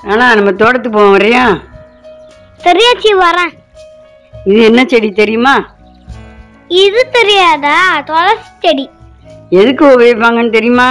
ஆனா நம்ம தோட்டத்துக்கு போவோம் வரையா சரியாச்சி வரேன் இது என்ன செடி தெரியுமா இது தெரியாதா துளசி செடி எதுக்கு உபயோகிப்பாங்கன்னு தெரியுமா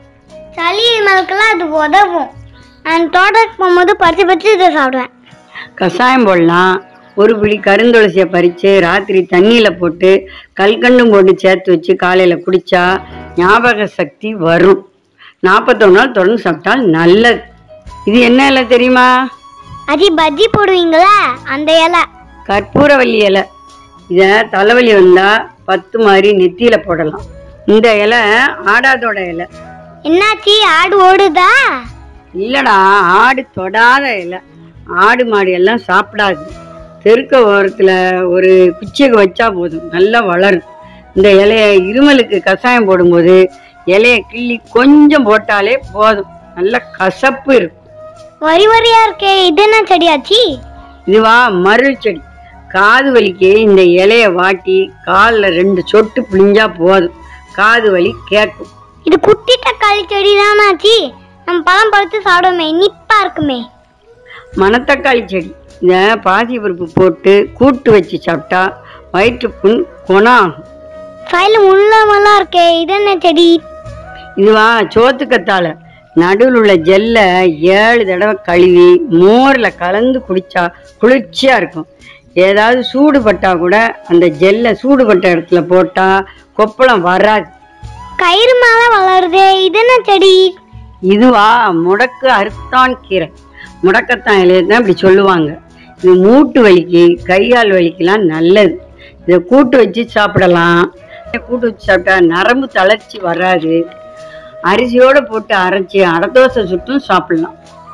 சளி இருமலுக்கெல்லாம் அது உதவும் நான் தோட்டத்துக்கு போகும்போது பறிச்சு பறிச்சு இதை சாப்பிடுவேன் கஷாயம் போடலாம் ஒரு பிடி கருந்துளசியை பறித்து ராத்திரி தண்ணியில் போட்டு கல்கண்டும் போட்டு சேர்த்து வச்சு காலையில் குடித்தா ஞாபக சக்தி வரும் நாற்பத்தொரு நாள் தொடர்ந்து சாப்பிட்டால் நல்லது இது என்ன இலை தெரியுமா அதி பஜ்ஜி போடுவீங்களா அந்த இலை கற்பூரவல்லி இலை இதை தலைவலி வந்தால் பத்து மாதிரி நெத்தியில் போடலாம் இந்த இலை ஆடாதோட இலை என்னாச்சு ஆடு ஓடுதா இல்லடா ஆடு தொடாத இலை ஆடு மாடு எல்லாம் சாப்பிடாது தெருக்க ஓரத்தில் ஒரு குச்சியை வச்சா போதும் நல்லா வளரும் இந்த இலைய இருமலுக்கு கஷாயம் போடும்போது இலைய கிள்ளி கொஞ்சம் போட்டாலே போதும் நல்ல கசப்பு இருக்கும் வரி வரியா இருக்கே இது என்ன செடியாச்சி இதுவா மருள் செடி காது வலிக்கு இந்த இலைய வாட்டி காலில் ரெண்டு சொட்டு பிழிஞ்சா போதும் காது வலி கேட்கும் இது குட்டி தக்காளி செடி தானாச்சி நம்ம பழம் பழுத்து சாப்பிடுவோமே இனிப்பா இருக்குமே மணத்தக்காளி செடி இதை பாசிப்பருப்பு போட்டு கூட்டு வச்சு சாப்பிட்டா வயிற்றுப்புண் குணம் ஆகும் சைல உள்ளமெல்லாம் இருக்கே இது என்ன செடி இதுவா சோத்துக்கத்தாழை நடுவில் உள்ள ஜெல்லை ஏழு தடவை கழுவி மோரில் கலந்து குடிச்சா குளிர்ச்சியாக இருக்கும் ஏதாவது சூடு பட்டா கூட அந்த ஜெல்லை சூடுபட்ட இடத்துல போட்டால் கொப்பளம் வராது கயிறு மேல வளருதே இது என்ன செடி இதுவா முடக்கு அறுத்தான் கீரை முடக்கத்தான் இலையை தான் இப்படி சொல்லுவாங்க இது மூட்டு வலிக்கு கைகால் வலிக்கெல்லாம் நல்லது இதை கூட்டு வச்சு சாப்பிடலாம் கூட்டு வச்சு சாப்பிட்டா நரம்பு தளர்ச்சி வராது அரிசியோட போட்டு அரைச்சி அடதோசை சுட்டும் சாப்பிடலாம்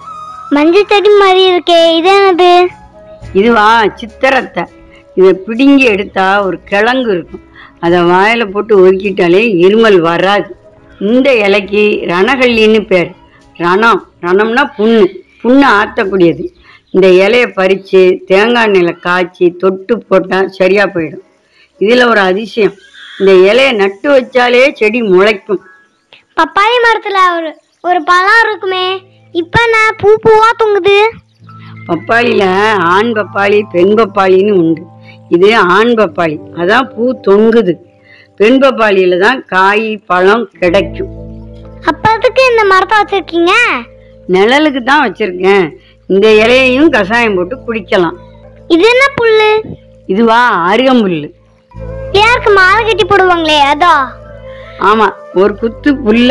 மஞ்சள் செடி மாதிரி இருக்கே இது என்னது இதுவா சித்திரத்தை இதை பிடுங்கி எடுத்தா ஒரு கிழங்கு இருக்கும் அதை வாயில போட்டு ஒதுக்கிட்டாலே இருமல் வராது இந்த இலைக்கு ரணகல்லின்னு பேர் ரணம் ரணம்னா புண்ணு புண்ணை ஆற்றக்கூடியது இந்த இலையை பறித்து தேங்காய் எண்ணெயில் காய்ச்சி தொட்டு போட்டால் சரியாக போயிடும் இதில் ஒரு அதிசயம் இந்த இலையை நட்டு வச்சாலே செடி முளைக்கும் பப்பாளி மரத்துல ஒரு ஒரு பழம் இருக்குமே இப்ப நான் பூ பூவா தொங்குது பப்பாளியில் ஆண் பப்பாளி பெண் பப்பாளின்னு உண்டு இது ஆண் பப்பாளி அதான் பூ தொங்குது பெண் பப்பாளியில் தான் காய் பழம் கிடைக்கும் அப்பத்துக்கு இந்த மரத்தை வச்சிருக்கீங்க நிழலுக்கு தான் வச்சிருக்கேன் இந்த இலையையும் கஷாயம் போட்டு குடிக்கலாம் இது என்ன புல்லு இதுவா அருகம்புல் யாருக்கு மாலை கட்டி போடுவாங்களே அதோ ஆமாம் ஒரு குத்து புல்ல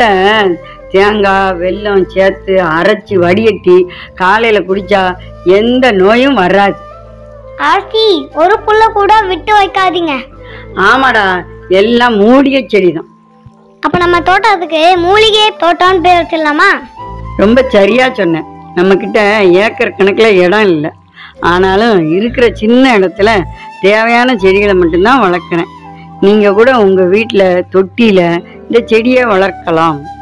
தேங்காய் வெல்லம் சேர்த்து அரைச்சி வடிகட்டி காலையில் குடிச்சா எந்த நோயும் வராது ஆர்த்தி ஒரு புல்ல கூட விட்டு வைக்காதீங்க ஆமாடா எல்லாம் மூடிய செடி தான் அப்ப நம்ம தோட்டத்துக்கு மூலிகை தோட்டம்னு பேர் வச்சிடலாமா ரொம்ப சரியா சொன்னேன் நம்ம கிட்ட ஏக்கர் கணக்கில் இடம் இல்லை ஆனாலும் இருக்கிற சின்ன இடத்துல தேவையான செடிகளை மட்டும்தான் வளர்க்குறேன் நீங்கள் கூட உங்கள் வீட்டில் தொட்டியில் இந்த செடியை வளர்க்கலாம்